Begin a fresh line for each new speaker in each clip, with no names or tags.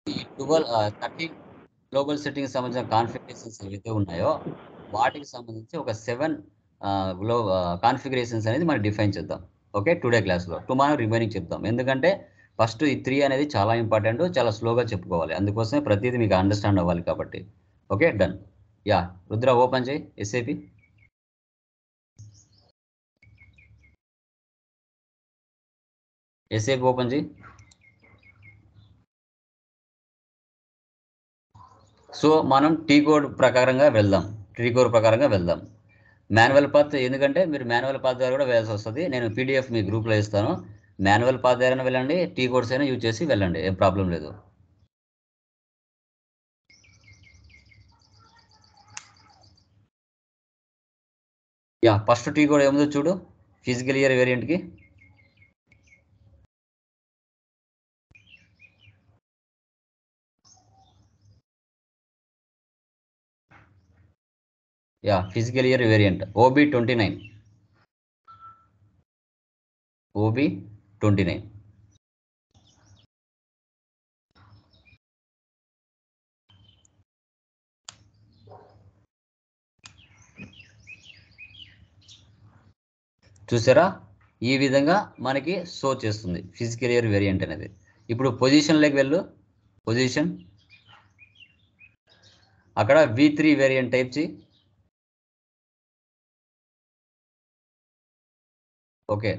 ఈ twelve thirteen global setting సంబంధించిన configurations ఏవైతే ఉన్నాయో వాటికి సంబంధించి ఒక సెవెన్ గ్లో కాన్ఫిగరేషన్స్ అనేది మనం డిఫైన్ చేద్దాం ఓకే టుడే క్లాస్లో టుమారో రిమైనింగ్ చెప్తాం ఎందుకంటే ఫస్ట్ ఈ త్రీ అనేది చాలా ఇంపార్టెంట్ చాలా స్లోగా చెప్పుకోవాలి అందుకోసమే ప్రతిదీ మీకు అండర్స్టాండ్ అవ్వాలి కాబట్టి okay done yeah Rudra open చేయి ఎస్ఏపి ఎస్ఏపి ఓపెన్ చేయి సో మనం టీ కోడ్ ప్రకారంగా వెళ్దాం టీ కోడ్ ప్రకారంగా వెళ్దాం మాన్యువల్ పాత్ ఎందుకంటే మీరు మాన్యువల్ పాత్ ద్వారా కూడా వెళ్ళాల్సి వస్తుంది నేను పీడిఎఫ్ మీ గ్రూప్లో ఇస్తాను మాన్యువల్ పాత్ ద్వారా వెళ్ళండి టీ కోడ్స్ అయినా యూజ్ చేసి వెళ్ళండి ఏం ప్రాబ్లం లేదు యా ఫస్ట్ టీ కోడ్ ఏముందో చూడు ఫిజికల్ ఇయర్ వేరియంట్కి yeah physical year variant OB twenty nine OB twenty nine చూసారా ఈ విధంగా మనకి షో చేస్తుంది ఫిజికల్ ఇయర్ వేరియంట్ అనేది ఇప్పుడు పొజిషన్లోకి వెళ్ళు పొజిషన్ అక్కడ వి త్రీ వేరియంట్ టైప్ చేయి ఓకే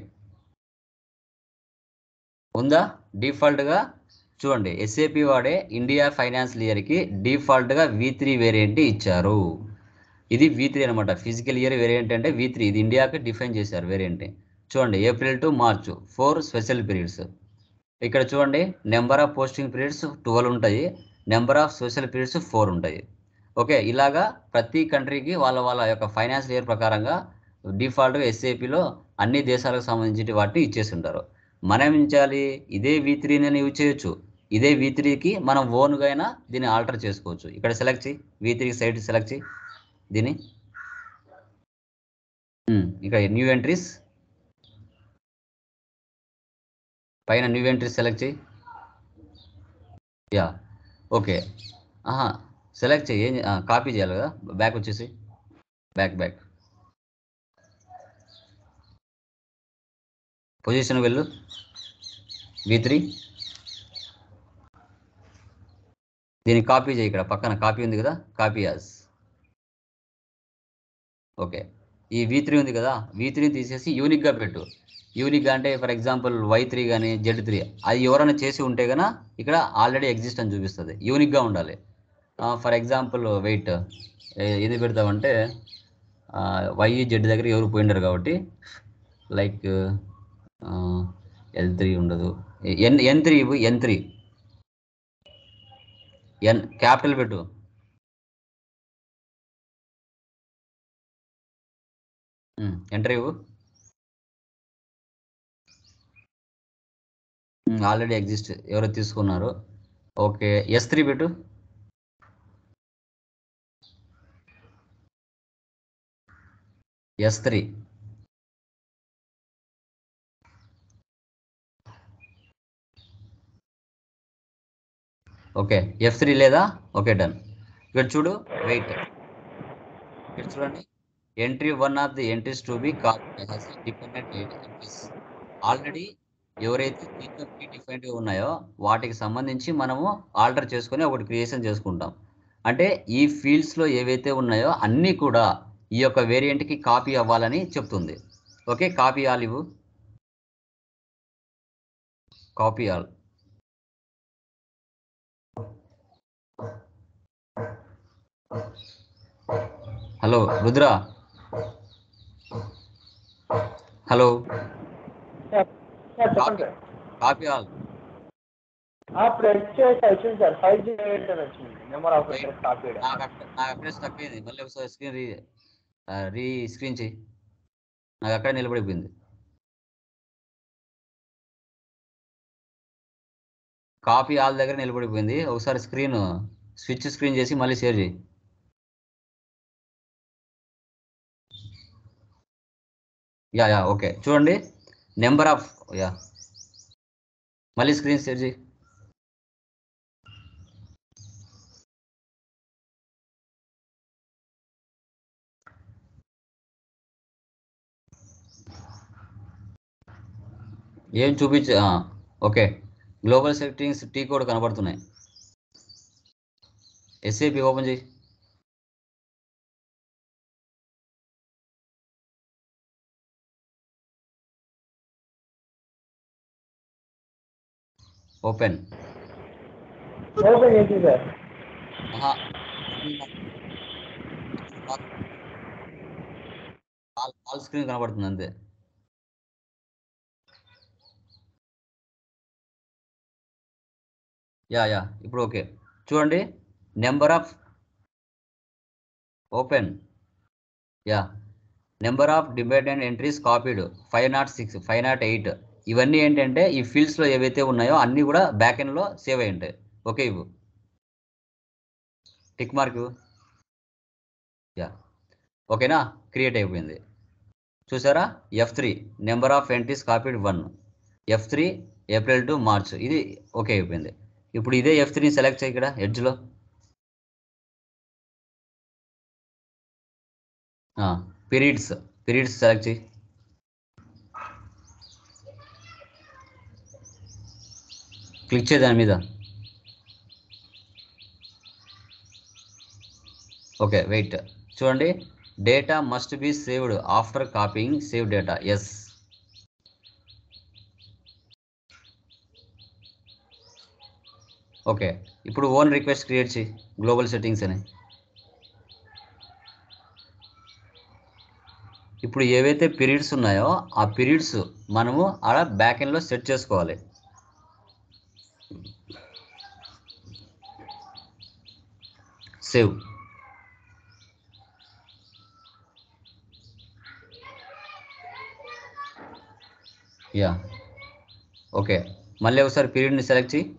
ఉందా డిఫాల్ట్గా చూడండి ఎస్ఏపి వాడే ఇండియా ఫైనాన్స్ ఇయర్కి డిఫాల్ట్గా వి త్రీ వేరియంట్ ఇచ్చారు ఇది వి త్రీ అనమాట ఫిజికల్ ఇయర్ వేరియంట్ అంటే వి త్రీ ఇది ఇండియాకి డిఫైన్ చేశారు వేరియంట్ చూడండి April to March four special periods ఇక్కడ చూడండి number of posting periods twelve ఉంటాయి number of special periods four ఉంటాయి ఓకే ఇలాగా ప్రతి కంట్రీకి వాళ్ళ వాళ్ళ యొక్క ఫైనాన్స్ ఇయర్ ప్రకారంగా డిఫాల్ట్గా ఎస్ఏపిలో అన్ని దేశాలకు సంబంధించిన వాటిని ఇచ్చేసి ఉంటారు మనం ఏం చేయాలి ఇదే వి త్రీని యూజ్ చేయొచ్చు ఇదే వి త్రీకి మనం ఓన్గా అయినా దీన్ని ఆల్టర్ చేసుకోవచ్చు ఇక్కడ సెలెక్ట్ చేయి వి త్రీ సైడ్ సెలెక్ట్ చేయి దీన్ని ఉమ్, ఇక న్యూ ఎంట్రీస్ పైన న్యూ ఎంట్రీస్ సెలెక్ట్ చేయి యా ఓకే ఆహా సెలెక్ట్ చేయి ఏం కాపీ చేయాలి కదా బ్యాక్ వచ్చేసి బ్యాక్ బ్యాక్ పొజిషన్ వెళ్ళు వి త్రీ దీన్ని కాపీ చేయి ఇక్కడ పక్కన కాపీ ఉంది కదా కాపీ యాజ్ ఓకే ఈ వి త్రీ ఉంది కదా వి త్రీ తీసేసి యూనిక్గా పెట్టు యూనిక్గా అంటే ఫర్ ఎగ్జాంపుల్ వై త్రీ కానీ జెడ్ త్రీ అది ఎవరైనా చేసి ఉంటే కనుక ఇక్కడ ఆల్రెడీ ఎగ్జిస్ట్ అని చూపిస్తుంది యూనిక్గా ఉండాలి ఫర్ ఎగ్జాంపుల్ వెయిట్ ఏది పెడతామంటే వై జెడ్ దగ్గర ఎవరు పోయినారు కాబట్టి లైక్ ఎల్ త్రీ ఉండదు ఎన్ ఎన్ త్రీ ఇవ్వు ఎన్ త్రీ ఎన్ క్యాపిటల్ పెట్టు ఎంటర్ ఇవ్వు ఆల్రెడీ ఎగ్జిస్ట్ ఎవరో తీసుకున్నారు ఓకే ఎస్ త్రీ పెట్టు S three okay F three లేదా ఓకే డన్ ఇక్కడ చూడు వెయిట్ ఇక్కడ చూడండి entry one of the entries to be dependent entries already ఎవరైతే దీంట్లో ప్రీ డిఫైన్డ్గా ఉన్నాయో వాటికి సంబంధించి మనము ఆల్టర్ చేసుకొని ఒకటి క్రియేషన్ చేసుకుంటాం అంటే ఈ ఫీల్డ్స్లో ఏవైతే ఉన్నాయో అన్నీ కూడా ఈ యొక్క వేరియంట్కి కాపీ అవ్వాలని చెప్తుంది ఓకే కాపీ ఆల్ ఇవ్వు copy all hello Rudra hello
sir చెప్పండి సార్
కాపీ ఆల్
ఆ ప్రెస్ చేసి వచ్చింది సార్ ఫైవ్ జీ ఎయిట్ అని వచ్చింది నెంబర్ ఆఫ్ కాపీ
నాకు అక్కడ నాకు అక్కడే స్టక్ అయింది మళ్ళీ ఒకసారి స్క్రీన్ రీ ఆ, రీ స్క్రీన్ చేయి నాకు అక్కడే నిలబడిపోయింది కాపీ ఆల్ దగ్గర నిలబడిపోయింది ఒకసారి స్క్రీన్ స్విచ్ స్క్రీన్ చేసి మళ్ళీ షేర్ చేయి యా యా ఓకే చూడండి నెంబర్ ఆఫ్ యా మళ్ళీ స్క్రీన్ షేర్ చేయి ఏం చూపించ ఆ, okay global settings T code కనబడుతున్నాయి ఎస్ఏపి ఓపెన్ చేయి ఓపెన్
ఓపెన్ చేసి సార్
ఆహా. ఆల్ ఆల్ స్క్రీన్ కనబడుతుంది అంతే యా యా ఇప్పుడు ఓకే చూడండి number of open yeah number of dependent entries copied five not six five not eight ఇవన్నీ ఏంటంటే ఈ ఫీల్డ్స్లో ఏవైతే ఉన్నాయో అన్నీ కూడా బ్యాక్ ఎండ్లో సేవ్ అయి ఉంటాయి ఓకే ఇవ్వు టిక్ మార్క్ ఇవ్వు యా ఓకేనా క్రియేట్ అయిపోయింది చూసారా F three number of entries copied one F three April to March ఇది ఓకే అయిపోయింది ఇప్పుడు ఇదే ఎఫ్ త్రీని సెలెక్ట్ చేయి ఇక్కడ ఎడ్జ్లో పీరియడ్స్ పీరియడ్స్ సెలెక్ట్ చేయి క్లిక్ చేయి దాని మీద ఓకే వెయిట్ చూడండి data must be saved after copying save data yes okay ఇప్పుడు ఓన్ రిక్వెస్ట్ క్రియేట్ చేయి గ్లోబల్ సెట్టింగ్స్ అని ఇప్పుడు ఏవైతే పీరియడ్స్ ఉన్నాయో ఆ పీరియడ్స్ మనము ఆడ బ్యాక్ ఎండ్లో సెట్ చేసుకోవాలి సేవ్ యా ఓకే మళ్ళీ ఒకసారి పీరియడ్ని సెలెక్ట్ చేయి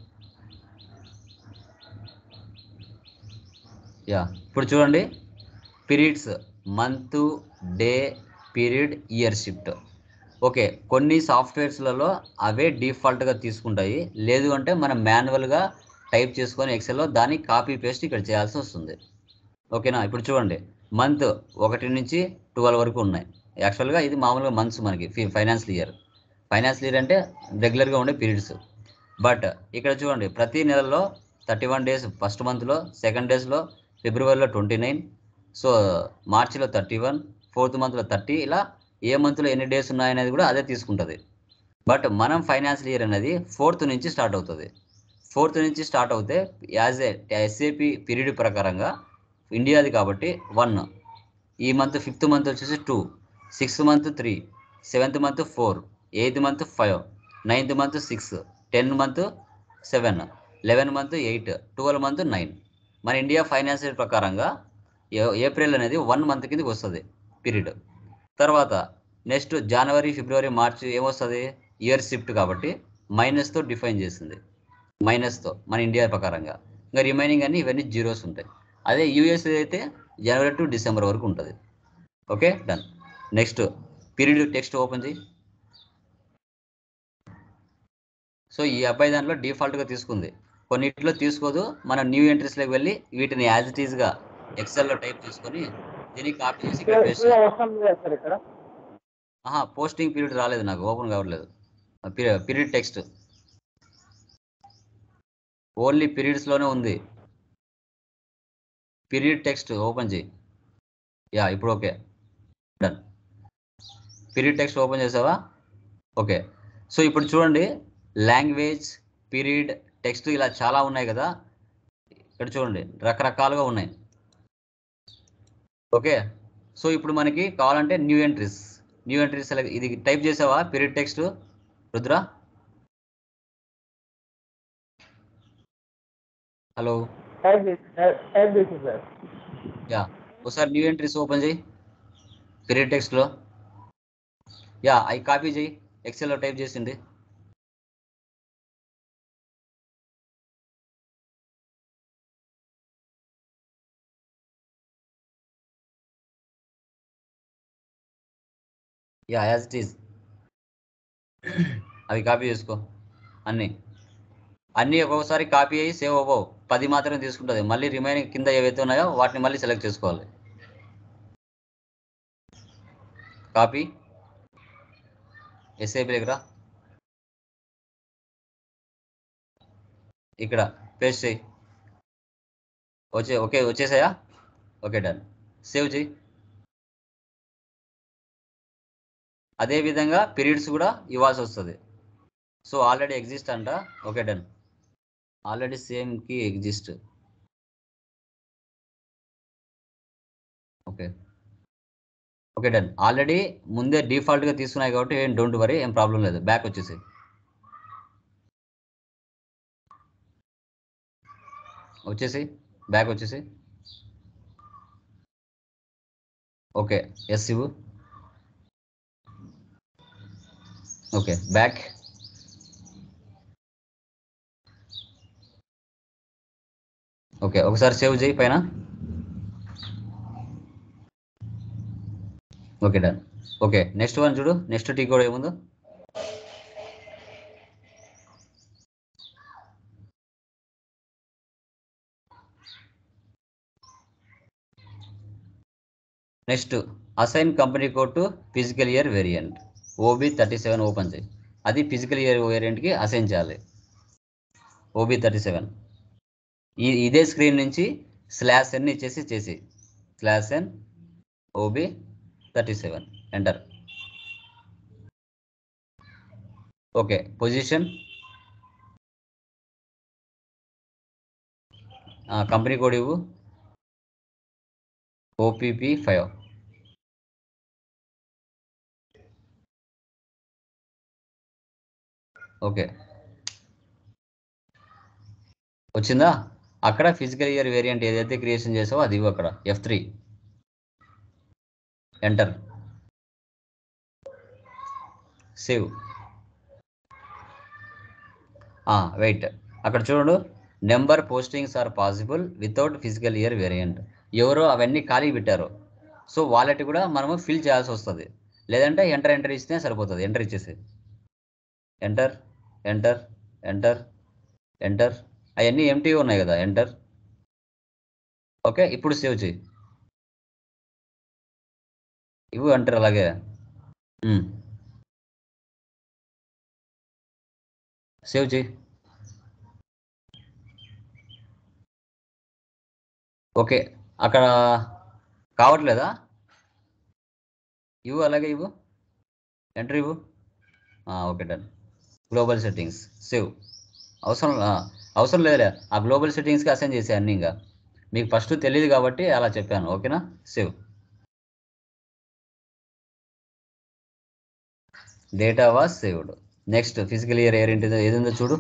యా ఇప్పుడు చూడండి periods month day period year shift okay కొన్ని సాఫ్ట్వేర్స్లలో అవే డిఫాల్ట్గా తీసుకుంటాయి లేదు అంటే మనం మాన్యువల్గా టైప్ చేసుకొని ఎక్సెల్లో దాన్ని కాపీ పేస్ట్ ఇక్కడ చేయాల్సి వస్తుంది ఓకేనా ఇప్పుడు చూడండి మంత్ ఒకటి నుంచి ట్వెల్వ్ వరకు ఉన్నాయి యాక్చువల్గా ఇది మామూలుగా మంత్స్ మనకి ఫైనాన్షియల్ ఇయర్ ఫైనాన్షియల్ ఇయర్ అంటే రెగ్యులర్గా ఉండే పీరియడ్స్ బట్ ఇక్కడ చూడండి ప్రతి నెలలో థర్టీ వన్ డేస్ ఫస్ట్ మంత్లో సెకండ్ డేస్లో ఫిబ్రవరిలో ట్వంటీ నైన్ సో మార్చిలో థర్టీ వన్ ఫోర్త్ మంత్లో థర్టీ ఇలా ఏ మంత్లో ఎన్ని డేస్ ఉన్నాయనేది కూడా అదే తీసుకుంటుంది బట్ మనం ఫైనాన్షియల్ ఇయర్ అనేది ఫోర్త్ నుంచి స్టార్ట్ అవుతుంది ఫోర్త్ నుంచి స్టార్ట్ అవుతే యాజ్ ఏ ఎస్ఏపి పీరియడ్ ప్రకారంగా ఇండియాది కాబట్టి వన్ ఈ మంత్ ఫిఫ్త్ మంత్ వచ్చేసి two sixth month three seventh month four eighth month five ninth month six ten month seven eleven month eight twelve month nine మన India financial ప్రకారంగా ఏ- April అనేది one month కిందకి వస్తుంది period తర్వాత next జనవరి ఫిబ్రవరి మార్చ్ ఏమొస్తుంది ఇయర్ షిఫ్ట్ కాబట్టి మైనస్తో డిఫైన్ చేసింది మైనస్తో మన ఇండియా ప్రకారంగా ఇంకా రిమైనింగ్ అన్ని ఇవన్నీ జీరోస్ ఉంటాయి అదే యూఎస్ అయితే జనవరి టు డిసెంబర్ వరకు ఉంటుంది okay done next period text open చేయి సో ఈ అబ్బాయి దాంట్లో డిఫాల్ట్గా తీసుకుంది కొన్నిట్లో తీసుకోదు మనం న్యూ ఎంట్రీస్లోకి వెళ్ళి వీటిని యాజ్ ఇట్ ఈస్గా ఎక్సెల్లో టైప్ చేసుకొని దీన్ని కాపీ చేసి ఇక్కడ పేస్ట్
ఇలా వస్తుంది కదా సార్ ఇక్కడ
ఆహా పోస్టింగ్ పీరియడ్ రాలేదు నాకు ఓపెన్ కావట్లేదు పీరియడ్ టెక్స్ట్ ఓన్లీ పీరియడ్స్లోనే ఉంది పీరియడ్ టెక్స్ట్ ఓపెన్ చేయి యా ఇప్పుడు okay done period text open చేసావా ఓకే సో ఇప్పుడు చూడండి లాంగ్వేజ్ పీరియడ్ టెక్స్ట్ ఇలా చాలా ఉన్నాయి కదా ఇక్కడ చూడండి రకరకాలుగా ఉన్నాయి ఓకే సో ఇప్పుడు మనకి కావాలంటే new entries new entries select ఇది టైప్ చేసావా period text Rudra hello
type చేసి టైప్ చేసి సార్
యా ఒకసారి న్యూ ఎంట్రీస్ ఓపెన్ చేయి పీరియడ్ టెక్స్ట్లో యా అవి కాపీ చేయి ఎక్సెల్లో టైప్ చేసింది యా యాజ్ ఇట్ ఈజ్ అవి కాపీ చేసుకో అన్నీ అన్నీ ఒక్కొక్కసారి కాపీ అయ్యి సేవ్ అవ్వవు పది మాత్రమే తీసుకుంటుంది మళ్ళీ రిమైనింగ్ కింద ఏవైతే ఉన్నాయో వాటిని మళ్ళీ సెలెక్ట్ చేసుకోవాలి కాపీ ఎస్ఐపి దగ్గర ఇక్కడ పేస్ట్ చేయి వచ్చే ఓకే వచ్చేసాయా ఓకే డన్ సేవ్ చేయి అదే విధంగా పీరియడ్స్ కూడా ఇవ్వాల్సి వస్తుంది సో ఆల్రెడీ ఎగ్జిస్ట్ అంట ఓకే డన్ ఆల్రెడీ సేమ్కి exist okay okay done already ముందే డిఫాల్ట్గా తీసుకున్నాయి కాబట్టి ఏం డోంట్ వరీ ఏం ప్రాబ్లం లేదు బ్యాక్ వచ్చేసి వచ్చేసి బ్యాక్ వచ్చేసి ఓకే ఎస్ ఇవ్వు ఓకే బ్యాక్ ఓకే ఒకసారి సేవ్ చేయి పైన okay done okay next one చూడు నెక్స్ట్ టీ కూడా ఏముందో next assign company code to physical year variant OB thirty seven open చేయి అది ఫిజికల్ ఇయర్ వేరియంట్కి అసైన్ చేయాలి ఓబీ థర్టీ సెవెన్ ఈ ఇదే స్క్రీన్ నుంచి స్లాష్ ఎన్ ఇచ్చేసి చేసి slash N OB thirty seven enter okay position company code ఇవ్వు ఓపీపీ ఫైవ్ ఓకే వచ్చిందా అక్కడ ఫిజికల్ ఇయర్ వేరియంట్ ఏదైతే క్రియేషన్ చేసావో అది ఇవ్వు అక్కడ F three enter save wait అక్కడ చూడు number postings are possible without physical year variant ఎవరో అవన్నీ ఖాళీ పెట్టారు సో వాళ్ళకి కూడా మనము ఫిల్ చేయాల్సి వస్తుంది లేదంటే ఎంటర్ ఎంటర్ ఇస్తే సరిపోతుంది ఎంటర్ ఇచ్చేసి ఎంటర్ ఎంటర్ ఎంటర్ ఎంటర్ అవన్నీ ఎంటీ ఉన్నాయి కదా ఎంటర్ ఓకే ఇప్పుడు సేవ్ చేయి ఇవ్వు అంటారు అలాగే ఉమ్. సేవ్ చేయి ఓకే అక్కడ కావట్లేదా ఇవ్వు అలాగే ఇవ్వు ఎంటర్ ఇవ్వు ఆ, okay done global settings save అవసరం ఆ, అవసరం లేదులే ఆ గ్లోబల్ సెట్టింగ్స్కి అసైన్ చేసే అన్నీ ఇంకా మీకు ఫస్ట్ తెలియదు కాబట్టి అలా చెప్పాను ఓకేనా save data was saved next physical year ఏర్ ఏంటిదో ఏదుందో చూడు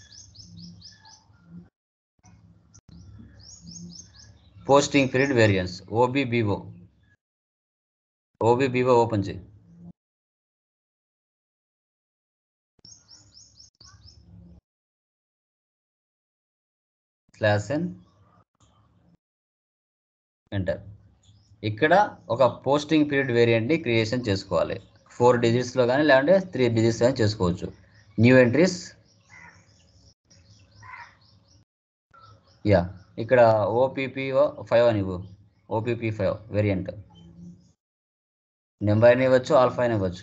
posting period variants OBBO OBBO open చేయి స్లాష్ ఎన్ ఎంటర్ ఇక్కడ ఒక పోస్టింగ్ పీరియడ్ వేరియంట్ని క్రియేషన్ చేసుకోవాలి ఫోర్ డిజిట్స్లో కానీ లేదంటే త్రీ డిజిట్స్ కానీ చేసుకోవచ్చు న్యూ ఎంట్రీస్ యా ఇక్కడ ఓపీపీ ఫైవ్ అని ఇవ్వు ఓపీపీ ఫైవ్ వేరియంట్ నెంబర్ అని ఇవ్వచ్చు ఆల్ఫా అని ఇవ్వచ్చు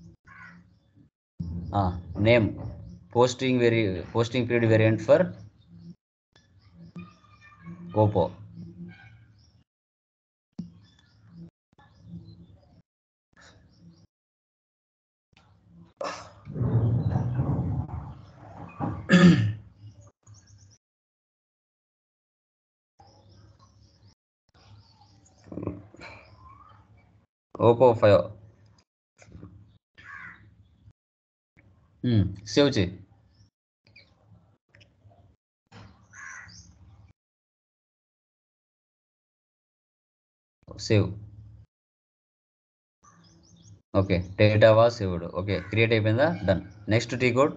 నేమ్ పోస్టింగ్ వేరి posting period variant for OPO OPO five save చేయి save okay data was saved okay create అయిపోయిందా done next T code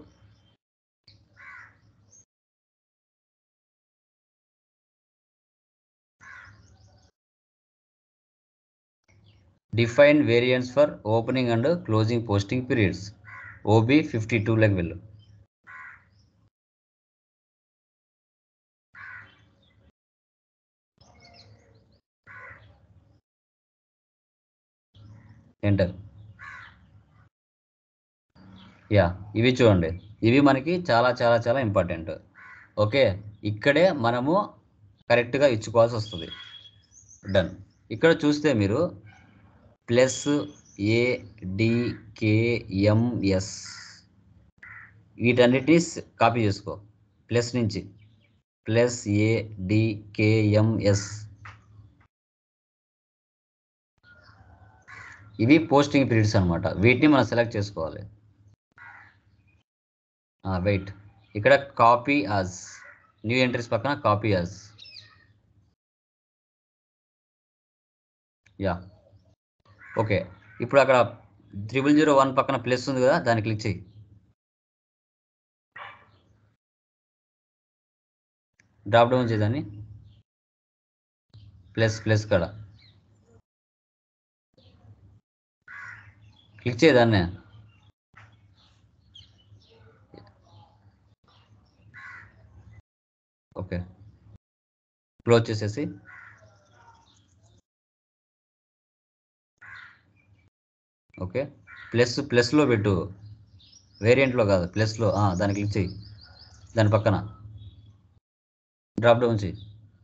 define variants for opening and closing posting periods OB fifty టూలకు వెళ్ళు enter yeah ఇవి చూడండి ఇవి మనకి చాలా చాలా చాలా ఇంపార్టెంట్ ఓకే ఇక్కడే మనము కరెక్ట్గా ఇచ్చుకోవాల్సి వస్తుంది డన్ ఇక్కడ చూస్తే మీరు ప్లస్ ఏడికేఎంఎస్ వీటన్నిటిని కాపీ చేసుకో ప్లస్ నుంచి ప్లస్ ఏడికేఎంఎస్ ఇవి పోస్టింగ్ పీరియడ్స్ అనమాట వీటిని మనం సెలెక్ట్ చేసుకోవాలి వెయిట్ ఇక్కడ కాపీ యాజ్ న్యూ ఎంట్రీస్ పక్కన కాపీ యాజ్ యా ఓకే ఇప్పుడు అక్కడ త్రిబుల్ జీరో వన్ పక్కన ప్లస్ ఉంది కదా దాన్ని క్లిక్ చేయి డ్రాప్ డౌన్ చేయదాన్ని ప్లస్ ప్లస్ కాడ క్లిక్ చేయదాన్నే ఓకే క్లోజ్ చేసేసి ఓకే ప్లస్ ప్లస్లో పెట్టు వేరియంట్లో కాదు ప్లస్లో దాన్ని క్లిక్ చేయి దాని పక్కన డ్రాప్ డౌన్ చేయి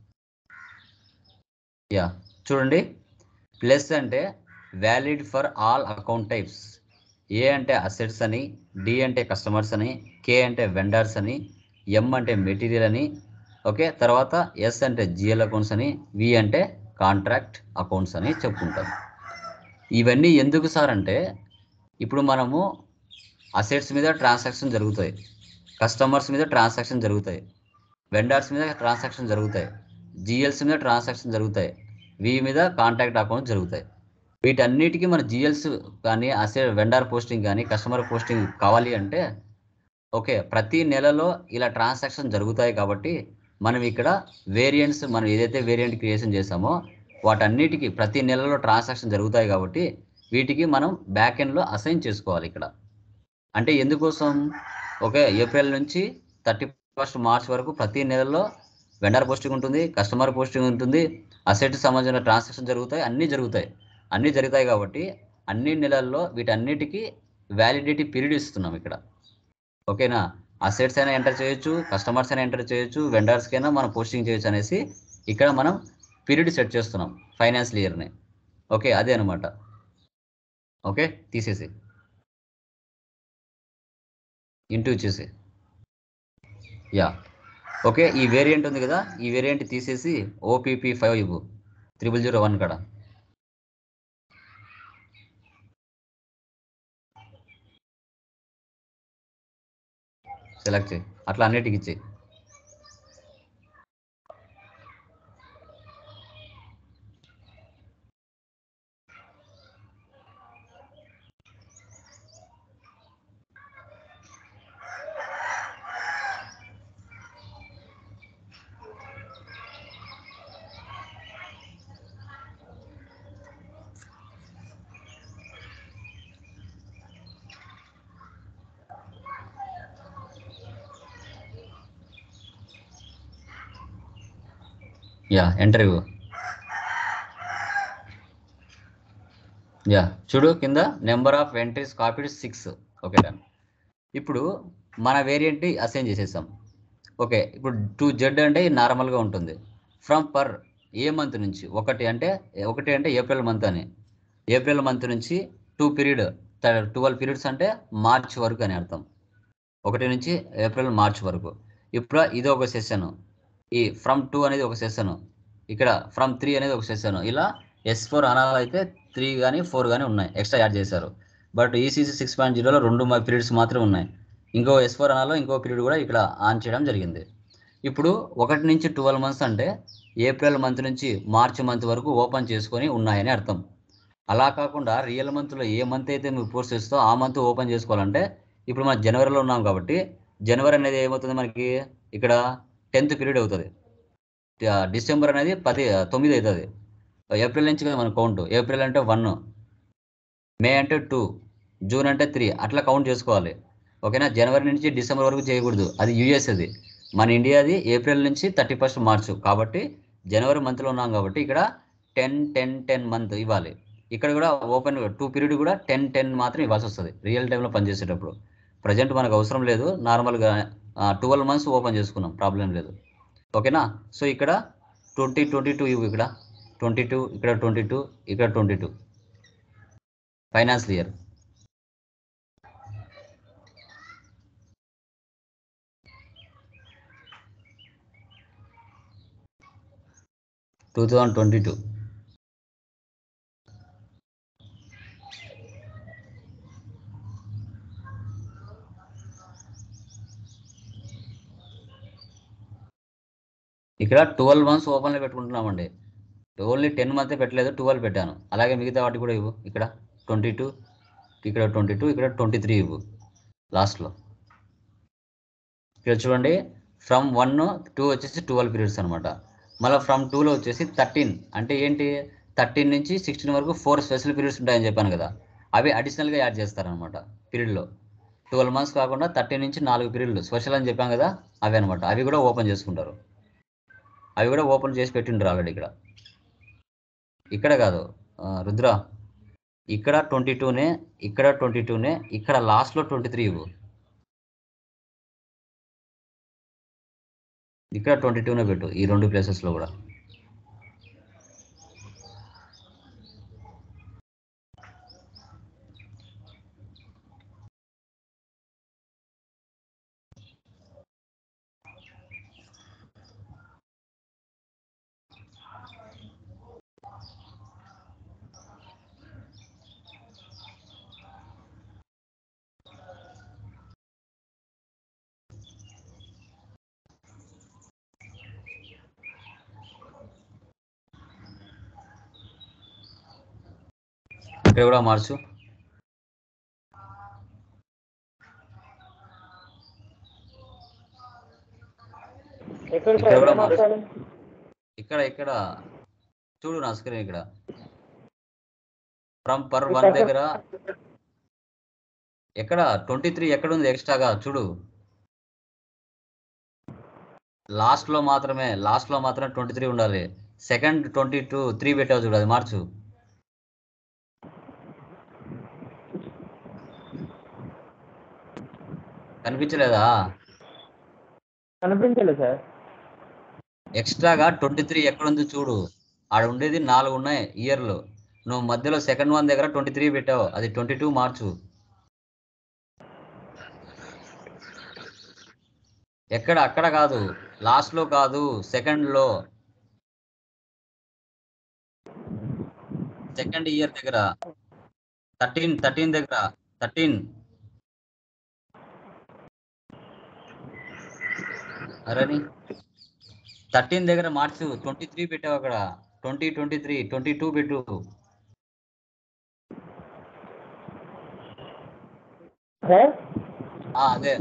యా చూడండి ప్లస్ అంటే valid for all account types A అంటే అసెట్స్ అని డి అంటే కస్టమర్స్ అని కే అంటే వెండర్స్ అని ఎం అంటే మెటీరియల్ అని ఓకే తర్వాత ఎస్ అంటే జిఎల్ అకౌంట్స్ అని వి అంటే కాంట్రాక్ట్ అకౌంట్స్ అని చెప్పుకుంటాం ఇవన్నీ ఎందుకు సార్ అంటే ఇప్పుడు మనము అసెట్స్ మీద ట్రాన్సాక్షన్ జరుగుతాయి కస్టమర్స్ మీద ట్రాన్సాక్షన్ జరుగుతాయి వెండర్స్ మీద ట్రాన్సాక్షన్ జరుగుతాయి జిఎల్స్ మీద ట్రాన్సాక్షన్ జరుగుతాయి వి మీద కాంటాక్ట్ అకౌంట్ జరుగుతాయి వీటన్నిటికీ మన జిఎల్స్ కానీ అసే వెండర్ పోస్టింగ్ కానీ కస్టమర్ పోస్టింగ్ కావాలి అంటే ఓకే ప్రతి నెలలో ఇలా ట్రాన్సాక్షన్ జరుగుతాయి కాబట్టి మనం ఇక్కడ వేరియంట్స్ మనం ఏదైతే వేరియంట్ క్రియేషన్ చేసామో వాటన్నిటికీ ప్రతి నెలలో ట్రాన్సాక్షన్ జరుగుతాయి కాబట్టి వీటికి మనం బ్యాక్ ఎండ్లో అసైన్ చేసుకోవాలి ఇక్కడ అంటే ఎందుకోసం ఓకే ఏప్రిల్ నుంచి థర్టీ ఫస్ట్ మార్చ్ వరకు ప్రతి నెలలో వెండర్ పోస్టింగ్ ఉంటుంది కస్టమర్ పోస్టింగ్ ఉంటుంది అసెట్ సంబంధించిన ట్రాన్సాక్షన్ జరుగుతాయి అన్నీ జరుగుతాయి అన్నీ జరుగుతాయి కాబట్టి అన్ని నెలల్లో వీటన్నిటికీ వ్యాలిడిటీ పీరియడ్ ఇస్తున్నాం ఇక్కడ ఓకేనా అసెట్స్ అయినా ఎంటర్ చేయొచ్చు కస్టమర్స్ అయినా ఎంటర్ చేయొచ్చు వెండర్స్కైనా మనం పోస్టింగ్ చేయొచ్చు అనేసి ఇక్కడ మనం పీరియడ్ సెట్ చేస్తున్నాం ఫైనాన్షియల్ ఇయర్ని ఓకే అదే అనమాట ఓకే తీసేసి ఇంటూ ఇచ్చేసి యా ఓకే ఈ వేరియంట్ ఉంది కదా ఈ వేరియంట్ తీసేసి ఓపీపీ ఫైవ్ ఇవ్వు త్రిబుల్ జీరో వన్ కాడ సెలెక్ట్ చేయి అట్లా అన్నిటికి ఇచ్చేయి యా ఎంటర్ ఇవ్వు యా చూడు కింద number of entries copied six okay done ఇప్పుడు మన వేరియంట్ అసైన్ చేసేసాం ఓకే ఇప్పుడు టూ జెడ్ అంటే నార్మల్గా ఉంటుంది ఫ్రమ్ పర్ ఏ మంత్ నుంచి ఒకటి అంటే ఒకటి అంటే ఏప్రిల్ మంత్ అని ఏప్రిల్ మంత్ నుంచి టూ పీరియడ్ ట్వెల్వ్ పీరియడ్స్ అంటే మార్చ్ వరకు అని అర్థం ఒకటి నుంచి ఏప్రిల్ మార్చ్ వరకు ఇప్పుడు ఇది ఒక సెషన్ ఈ ఫ్రమ్ టూ అనేది ఒక సెషన్ ఇక్కడ ఫ్రమ్ త్రీ అనేది ఒక సెషన్ ఇలా ఎస్ ఫోర్ అనాలు అయితే త్రీ కానీ ఫోర్ కానీ ఉన్నాయి ఎక్స్ట్రా యాడ్ చేశారు బట్ ఈసీసీ సిక్స్ పాయింట్ జీరోలో రెండు పీరియడ్స్ మాత్రమే ఉన్నాయి ఇంకో ఎస్ ఫోర్ అనాలో ఇంకో పీరియడ్ కూడా ఇక్కడ ఆన్ చేయడం జరిగింది ఇప్పుడు ఒకటి నుంచి ట్వెల్వ్ మంత్స్ అంటే ఏప్రిల్ మంత్ నుంచి మార్చ్ మంత్ వరకు ఓపెన్ చేసుకొని ఉన్నాయని అర్థం అలా కాకుండా రియల్ మంత్లో ఏ మంత్ అయితే మీరు పోస్ట్ చేస్తో ఆ మంత్ ఓపెన్ చేసుకోవాలంటే ఇప్పుడు మనం జనవరిలో ఉన్నాం కాబట్టి జనవరి అనేది ఏమవుతుంది మనకి ఇక్కడ టెన్త్ పీరియడ్ అవుతుంది ఆ, డిసెంబర్ అనేది పది తొమ్మిది అవుతుంది ఏప్రిల్ నుంచి కదా మన కౌంట్ ఏప్రిల్ అంటే వన్ మే అంటే టూ జూన్ అంటే త్రీ అట్లా కౌంట్ చేసుకోవాలి ఓకేనా జనవరి నుంచి డిసెంబర్ వరకు చేయకూడదు అది యుఎస్ అది మన ఇండియాది ఏప్రిల్ నుంచి థర్టీ ఫస్ట్ మార్చ్ కాబట్టి జనవరి మంత్లో ఉన్నాం కాబట్టి ఇక్కడ టెన్ టెన్ టెన్ మంత్ ఇవ్వాలి ఇక్కడ కూడా ఓపెన్ టూ పీరియడ్ కూడా టెన్ టెన్ మాత్రం ఇవ్వాల్సి వస్తుంది రియల్ టైంలో పనిచేసేటప్పుడు ప్రజెంట్ మనకు అవసరం లేదు నార్మల్గా ట్వెల్వ్ మంత్స్ ఓపెన్ చేసుకున్నాం ప్రాబ్లం లేదు ఓకేనా సో ఇక్కడ ట్వంటీ ట్వంటీ టూ ఇవ్వు ఇక్కడ ట్వంటీ టూ ఇక్కడ ట్వంటీ టూ ఇక్కడ twenty two finance year two thousand twenty two ఇక్కడ ట్వెల్వ్ మంత్స్ ఓపెన్లో పెట్టుకుంటున్నామండి ఓన్లీ టెన్ మంతే పెట్టలేదు ట్వెల్వ్ పెట్టాను అలాగే మిగతా వాటి కూడా ఇవ్వు ఇక్కడ ట్వంటీ టూ ఇక్కడ ట్వంటీ టూ ఇక్కడ ట్వంటీ త్రీ ఇవ్వు లాస్ట్లో ఇక్కడ చూడండి ఫ్రమ్ వన్ టూ వచ్చేసి ట్వెల్వ్ పీరియడ్స్ అనమాట మళ్ళీ ఫ్రమ్ టూలో వచ్చేసి థర్టీన్ అంటే ఏంటి థర్టీన్ నుంచి సిక్స్టీన్ వరకు ఫోర్ స్పెషల్ పీరియడ్స్ ఉంటాయని చెప్పాను కదా అవి అడిషనల్గా యాడ్ చేస్తారనమాట పీరియడ్లో ట్వెల్వ్ మంత్స్ కాకుండా థర్టీన్ నుంచి నాలుగు పీరియడ్లు స్పెషల్ అని చెప్పాం కదా అవి అనమాట అవి కూడా ఓపెన్ చేసుకుంటారు అవి కూడా ఓపెన్ చేసి పెట్టిండ్రు ఆల్రెడీ ఇక్కడ ఇక్కడ కాదు ఆ, రుద్ర ఇక్కడ ట్వంటీ టూనే ఇక్కడ ట్వంటీ టూనే ఇక్కడ లాస్ట్లో ట్వంటీ త్రీ ఇవ్వు ఇక్కడ ట్వంటీ టూనే పెట్టు ఈ రెండు ప్లేసెస్లో కూడా ఇక్కడ కూడా మార్చు
ఎక్కడ
ఇక్కడ కూడా
సార్ మార్చాలి
ఇక్కడ ఇక్కడ చూడు నా స్క్రీన్ ఇక్కడ ఫ్రమ్ పర్ వన్ దగ్గర ఎక్కడ ట్వంటీ త్రీ ఎక్కడ ఉంది ఎక్స్ట్రాగా చూడు లాస్ట్ లో మాత్రమే లాస్ట్ లో మాత్రమే ట్వంటీ త్రీ ఉండాలి సెకండ్ ట్వంటీ టూ త్రీ పెట్టావు చూడు అది మార్చు కనిపించలేదా
కనిపించలేదు సార్
ఎక్స్ట్రాగా ట్వంటీ త్రీ ఎక్కడుంది చూడు ఆడ ఉండేది నాలుగు ఉన్నాయి ఇయర్లో నువ్వు మధ్యలో సెకండ్ వన్ దగ్గర ట్వంటీ త్రీ పెట్టావు అది ట్వంటీ టూ మార్చు ఎక్కడ అక్కడ కాదు లాస్ట్ లో కాదు సెకండ్ లో సెకండ్ ఇయర్ దగ్గర థర్టీన్ థర్టీన్ దగ్గర థర్టీన్ అరేని థర్టీన్ దగ్గర మార్చు ట్వంటీ త్రీ పెట్టావు అక్కడ twenty twenty three twenty two పెట్టు
సార్
ఆ, అదే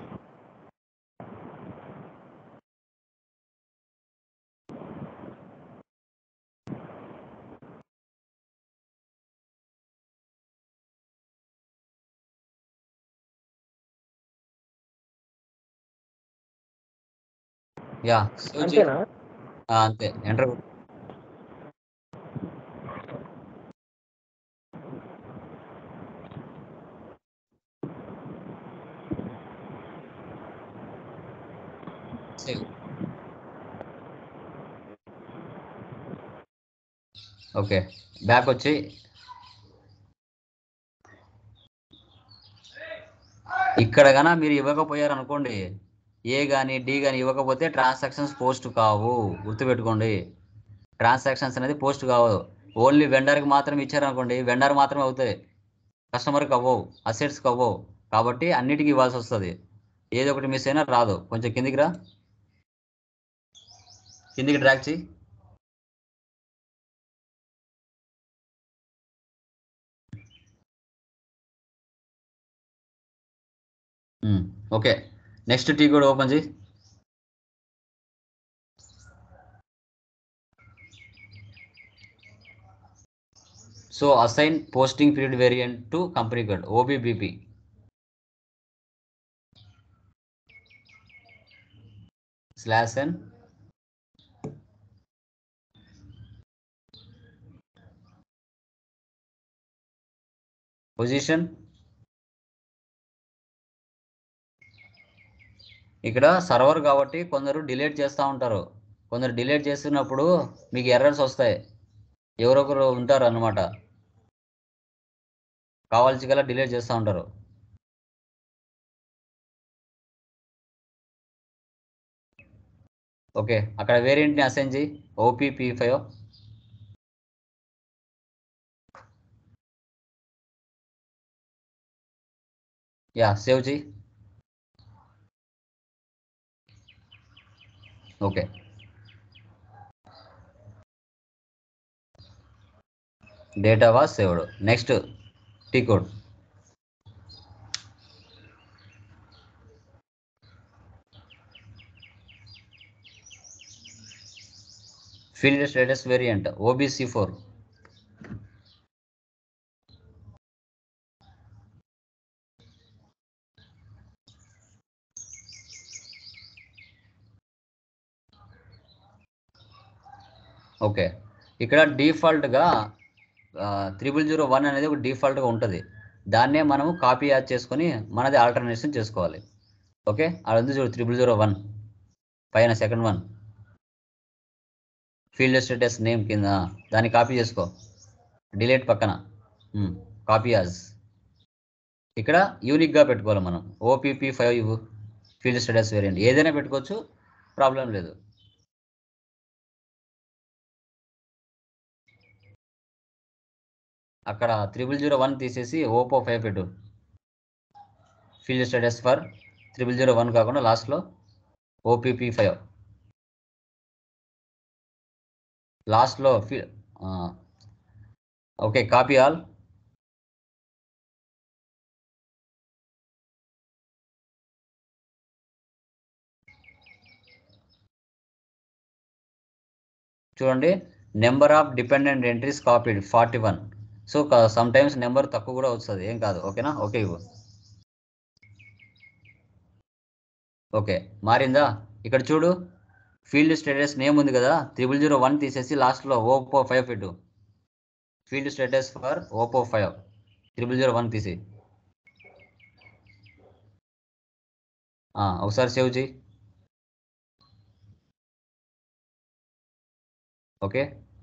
యా సేవ్ చేయి.
అంతేనా
ఆ, అంతే ఎంటర్ సేవ్ ఓకే బ్యాక్ వచ్చి ఇక్కడ గాన మీరు ఇవ్వకపోయారు అనుకోండి ఏ కానీ డి కానీ ఇవ్వకపోతే ట్రాన్సాక్షన్స్ పోస్ట్ కావు గుర్తుపెట్టుకోండి ట్రాన్సాక్షన్స్ అనేది పోస్ట్ కావు ఓన్లీ వెండర్కి మాత్రం ఇచ్చారనుకోండి వెండర్ మాత్రమే అవుతాయి కస్టమర్కి అవ్వవు అసెట్స్కి అవ్వవు కాబట్టి అన్నిటికీ ఇవ్వాల్సి వస్తుంది ఏదో ఒకటి మిస్ అయినా రాదు కొంచెం కిందికి రా కిందికి డ్రాక్ చేయి ఉమ్, ఓకే నెక్స్ట్ టీ కూడా ఓపెన్ చేయి so assign posting period variant to company code OBBP slash N position ఇక్కడ సర్వర్ కాబట్టి కొందరు డిలీట్ చేస్తూ ఉంటారు కొందరు డిలీట్ చేస్తున్నప్పుడు మీకు ఎర్రర్స్ వస్తాయి ఎవరొకరు ఉంటారు అన్నమాట కావాల్సి గల డిలీట్ చేస్తూ ఉంటారు ఓకే అక్కడ వేరియంట్ని అసైన్ చేయి ఓపీపీ ఫైవ్ యా సేవ్ చేయి okay data was saved next T code field status variant OBC four okay ఇక్కడ డిఫాల్ట్గా త్రిబుల్ జీరో వన్ అనేది ఒక డిఫాల్ట్గా ఉంటుంది దాన్నే మనము కాపీ యాడ్ చేసుకొని మనది ఆల్టర్నేషన్ చేసుకోవాలి ఓకే అది ఉంది చూడు త్రిబుల్ జీరో వన్ పైన second one field status name కింద దాన్ని కాపీ చేసుకో డిలీట్ పక్కన కాపీ యాజ్ ఇక్కడ యూనిక్గా పెట్టుకోవాలి మనం OPP five field status variant ఏదైనా పెట్టుకోవచ్చు ప్రాబ్లం లేదు అక్కడ త్రిబుల్ జీరో వన్ తీసేసి ఓపో ఫైవ్ పెట్టు field status for triple zero one కాకుండా లాస్ట్లో ఓపీపీ ఫైవ్ లాస్ట్లో ఫీ ఓకే కాపీ ఆల్ చూడండి number of dependent entries copied forty one so sometimes number తక్కువ కూడా వస్తుంది ఏం కాదు ఓకేనా ఓకే ఇవ్వు ఓకే మారిందా ఇక్కడ చూడు ఫీల్డ్ స్టేటస్ నేమ్ ఉంది కదా త్రిబుల్ జీరో వన్ తీసేసి లాస్ట్లో ఓపో ఫైవ్ పెట్టు field status for OPO five triple zero one తీసి ఆ, ఒకసారి సేవ్ చేయి okay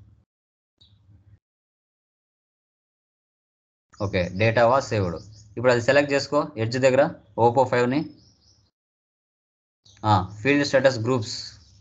okay data was saved ఇప్పుడు అది సెలెక్ట్ చేసుకో ఎడ్జ్ దగ్గర ఓపో ఫైవ్ని field status groups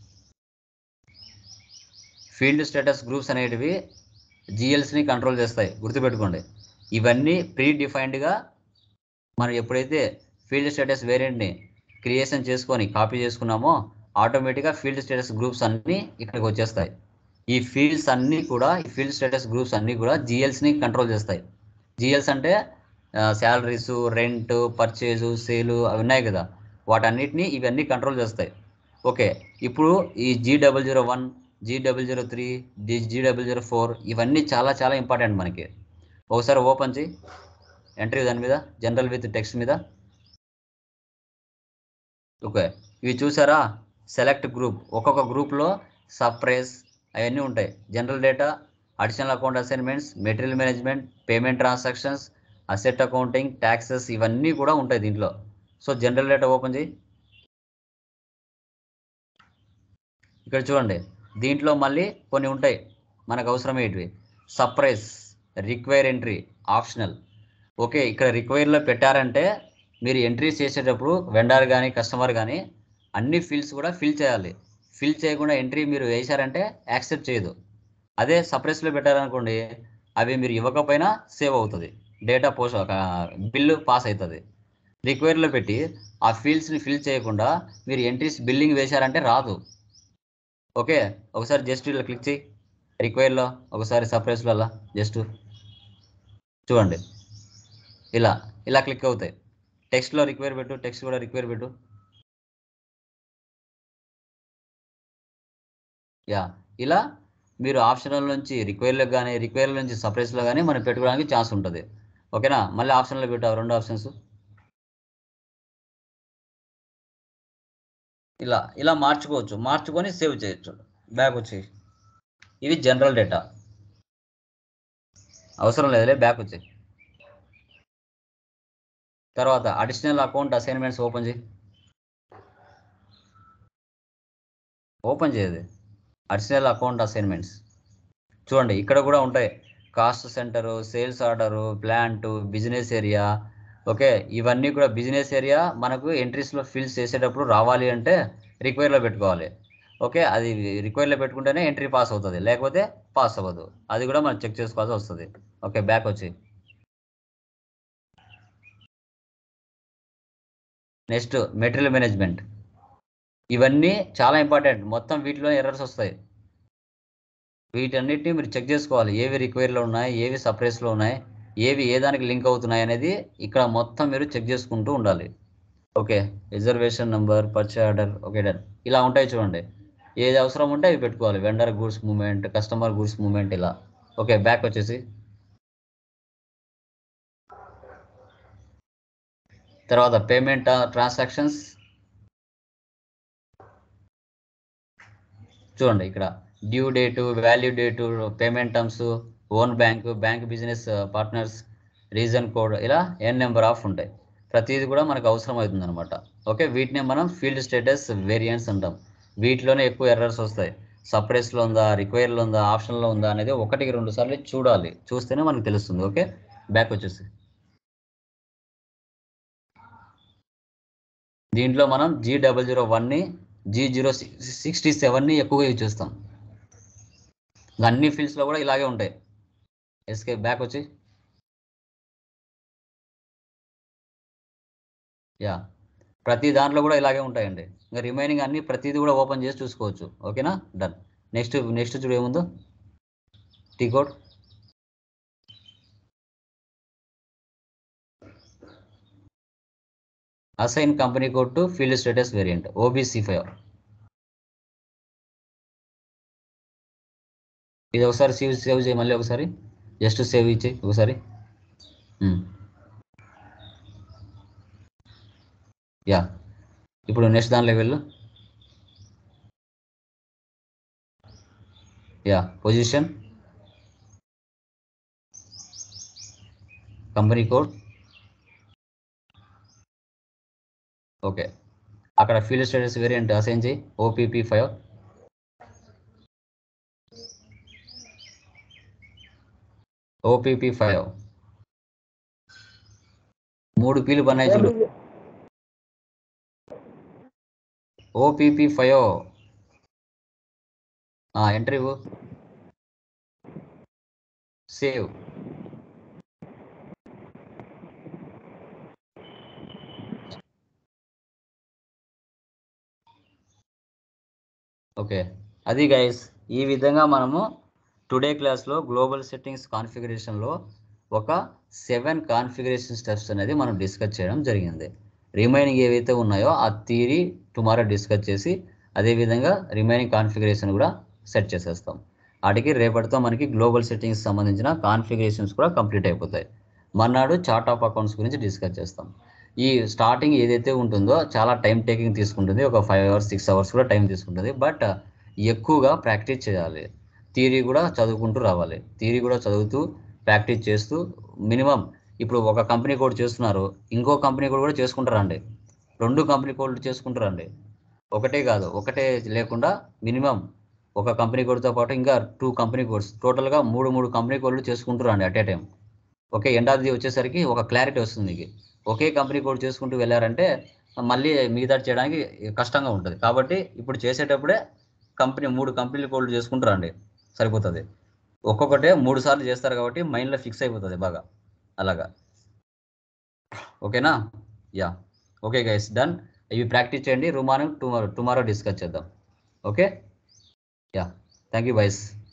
field status groups అనేటివి జిఎల్స్ని కంట్రోల్ చేస్తాయి గుర్తుపెట్టుకోండి ఇవన్నీ ప్రీ డిఫైన్డ్గా మనం ఎప్పుడైతే ఫీల్డ్ స్టేటస్ వేరియంట్ని క్రియేషన్ చేసుకొని కాపీ చేసుకున్నామో ఆటోమేటిక్గా ఫీల్డ్ స్టేటస్ గ్రూప్స్ అన్నీ ఇక్కడికి వచ్చేస్తాయి ఈ ఫీల్డ్స్ అన్నీ కూడా ఈ ఫీల్డ్ స్టేటస్ గ్రూప్స్ అన్నీ కూడా జిఎల్స్ని కంట్రోల్ చేస్తాయి జిఎల్స్ అంటే శాలరీస్ రెంట్ పర్చేజు సేలు అవి ఉన్నాయి కదా వాటన్నిటిని ఇవన్నీ కంట్రోల్ చేస్తాయి ఓకే ఇప్పుడు ఈ G double zero one G double zero three G G double zero four ఇవన్నీ చాలా చాలా ఇంపార్టెంట్ మనకి ఒకసారి ఓపెన్ చేయి ఎంట్రీ దాని మీద జనరల్ విత్ టెక్స్ట్ మీద ఓకే ఇవి చూసారా సెలెక్ట్ గ్రూప్ ఒక్కొక్క గ్రూప్లో సప్రైజ్ అవన్నీ ఉంటాయి general data additional account assignments material management payment transactions asset accounting taxes ఇవన్నీ కూడా ఉంటాయి దీంట్లో సో జనరల్ డేటా ఓపెన్ చేయి ఇక్కడ చూడండి దీంట్లో మళ్ళీ కొన్ని ఉంటాయి మనకు అవసరమయ్యేటివి suppress require entry optional okay ఇక్కడ రిక్వైర్లో పెట్టారంటే మీరు ఎంట్రీస్ చేసేటప్పుడు వెండర్ కానీ కస్టమర్ కానీ అన్ని ఫీల్డ్స్ కూడా ఫిల్ చేయాలి ఫిల్ చేయకుండా ఎంట్రీ మీరు వేశారంటే యాక్సెప్ట్ చేయదు అదే సప్రెస్లో పెట్టారనుకోండి అవి మీరు ఇవ్వకపోయినా సేవ్ అవుతుంది డేటా పోస్ట్ బిల్లు పాస్ అవుతుంది రిక్వైర్లో పెట్టి ఆ ఫీల్డ్స్ని ఫిల్ చేయకుండా మీరు ఎంట్రీస్ బిల్లింగ్ వేశారంటే రాదు ఓకే ఒకసారి జస్ట్ ఇలా క్లిక్ చేయి రిక్వైర్లో ఒకసారి సప్రెస్లో అలా జస్ట్ చూడండి ఇలా ఇలా క్లిక్ అవుతాయి టెక్స్ట్లో రిక్వైర్ పెట్టు టెక్స్ట్ కూడా రిక్వైర్ పెట్టు యా ఇలా మీరు ఆప్షనల్ నుంచి రిక్వైర్లో కానీ రిక్వైర్ల నుంచి సపరేట్స్లో కానీ మనం పెట్టుకోవడానికి ఛాన్స్ ఉంటుంది ఓకేనా మళ్ళీ ఆప్షన్లో పెట్టావు రెండు ఆప్షన్స్ ఇలా ఇలా మార్చుకోవచ్చు మార్చుకొని సేవ్ చేయొచ్చు బ్యాక్ వచ్చి ఇది జనరల్ డేటా అవసరం లేదులే బ్యాక్ వచ్చి తర్వాత అడిషనల్ అకౌంట్ అసైన్మెంట్స్ ఓపెన్ చేయి ఓపెన్ చేయదు అడిషనల్ అకౌంట్ అసైన్మెంట్స్ చూడండి ఇక్కడ కూడా ఉంటాయి cost centre sales order plant business area okay ఇవన్నీ కూడా బిజినెస్ ఏరియా మనకు ఎంట్రీస్లో ఫిల్స్ చేసేటప్పుడు రావాలి అంటే రిక్వైర్లో పెట్టుకోవాలి ఓకే అది రిక్వైర్లో పెట్టుకుంటేనే ఎంట్రీ పాస్ అవుతుంది లేకపోతే పాస్ అవ్వదు అది కూడా మనం చెక్ చేసుకోవాల్సి వస్తుంది ఓకే బ్యాక్ వచ్చి నెక్స్ట్ మెటీరియల్ మేనేజ్మెంట్ ఇవన్నీ చాలా ఇంపార్టెంట్ మొత్తం వీటిలో ఎర్రర్స్ వస్తాయి వీటన్నిటిని మీరు చెక్ చేసుకోవాలి ఏవి రిక్వైర్లో ఉన్నాయి ఏవి సపరేట్స్లో ఉన్నాయి ఏవి ఏ దానికి లింక్ అవుతున్నాయి అనేది ఇక్కడ మొత్తం మీరు చెక్ చేసుకుంటూ ఉండాలి okay reservation number purchase order okay done ఇలా ఉంటాయి చూడండి ఏది అవసరం ఉంటే అవి పెట్టుకోవాలి vendor goods movement customer goods movement ఇలా ఓకే బ్యాక్ వచ్చేసి తర్వాత పేమెంట్ ట్రాన్సాక్షన్స్ చూడండి ఇక్కడ due date value date payment terms own bank bank business partners reason code ఇలా ఎన్ నెంబర్ ఆఫ్ ఉంటాయి ప్రతిదీ కూడా మనకు అవసరం అవుతుంది అనమాట ఓకే వీటిని మనం ఫీల్డ్ స్టేటస్ వేరియంట్స్ అంటాం వీటిలోనే ఎక్కువ ఎర్రర్స్ వస్తాయి సపరేట్స్లో ఉందా రిక్వైర్లో ఉందా ఆప్షన్లో ఉందా అనేది ఒకటికి రెండు సార్లు చూడాలి చూస్తేనే మనకు తెలుస్తుంది ఓకే బ్యాక్ వచ్చేసి దీంట్లో మనం జీ డబల్ జీరో వన్ని జీ జీరో సిక్స్టీ సెవెన్ని ఎక్కువగా యూజ్ చేస్తాం ఇంకా అన్ని ఫీల్డ్స్లో కూడా ఇలాగే ఉంటాయి ఎస్కే బ్యాక్ వచ్చి యా ప్రతి దాంట్లో కూడా ఇలాగే ఉంటాయండి ఇంకా రిమైనింగ్ అన్ని ప్రతిదీ కూడా ఓపెన్ చేసి చూసుకోవచ్చు ఓకేనా డన్ నెక్స్ట్ నెక్స్ట్ చూడు ఏముందో T code assign company code to field status variant OBC five ఇది ఒకసారి సేవ్ సేవ్ చేయి మళ్ళీ ఒకసారి జస్ట్ సేవ్ ఇచ్చేయి ఒకసారి ఉమ్. యా ఇప్పుడు నెక్స్ట్ దానిలోకి వెళ్ళు yeah position company code okay అక్కడ ఫీల్డ్ స్టేటస్ వేరియంట్ అసైన్ చేయి ఓపీపీ ఫైవ్ ఓపీపీ ఫైవ్ మూడు పీలు పన్నాయి చూడు OPP five entry save okay అది గైస్ ఈ విధంగా మనము టుడే క్లాస్లో గ్లోబల్ సెట్టింగ్స్ కాన్ఫిగరేషన్లో ఒక సెవెన్ కాన్ఫిగరేషన్ స్టెప్స్ అనేది మనం డిస్కస్ చేయడం జరిగింది రిమైనింగ్ ఏవైతే ఉన్నాయో ఆ థీరీ టుమారో డిస్కస్ చేసి అదేవిధంగా రిమైనింగ్ కాన్ఫిగరేషన్ కూడా సెట్ చేసేస్తాం వాటికి రేపటితో మనకి గ్లోబల్ సెట్టింగ్స్ సంబంధించిన కాన్ఫిగరేషన్స్ కూడా కంప్లీట్ అయిపోతాయి మర్నాడు చార్ట్ ఆఫ్ అకౌంట్స్ గురించి డిస్కస్ చేస్తాం ఈ స్టార్టింగ్ ఏదైతే ఉంటుందో చాలా టైం టేకింగ్ తీసుకుంటుంది ఒక ఫైవ్ అవర్స్ సిక్స్ అవర్స్ కూడా టైం తీసుకుంటుంది బట్ ఎక్కువగా ప్రాక్టీస్ చేయాలి థియరీ కూడా చదువుకుంటూ రావాలి థియరీ కూడా చదువుతూ ప్రాక్టీస్ చేస్తూ మినిమం ఇప్పుడు ఒక కంపెనీ కోడ్ చేస్తున్నారు ఇంకో కంపెనీ కోడ్ కూడా చేసుకుంటారండి రెండు కంపెనీ కోడ్లు చేసుకుంటారండి ఒకటే కాదు ఒకటే లేకుండా మినిమం ఒక కంపెనీ కోడ్తో పాటు ఇంకా టూ కంపెనీ కోడ్స్ టోటల్గా మూడు మూడు కంపెనీ కోడ్లు చేసుకుంటారండి అట్ ఏ టైం ఓకే ఎండాది వచ్చేసరికి ఒక క్లారిటీ వస్తుంది మీకు ఒకే కంపెనీ కోడ్ చేసుకుంటూ వెళ్ళారంటే మళ్ళీ మిగతా చేయడానికి కష్టంగా ఉంటుంది కాబట్టి ఇప్పుడు చేసేటప్పుడే కంపెనీ మూడు కంపెనీ కోడ్లు చేసుకుంటారండి సరిపోతుంది ఒక్కొక్కటే మూడు సార్లు చేస్తారు కాబట్టి మైండ్లో ఫిక్స్ అయిపోతుంది బాగా అలాగా ఓకేనా యా ఓకే గైస్ డన్ ఇవి ప్రాక్టీస్ చేయండి రుమాను టుమారో టుమారో డిస్కస్ చేద్దాం okay yeah thank you buys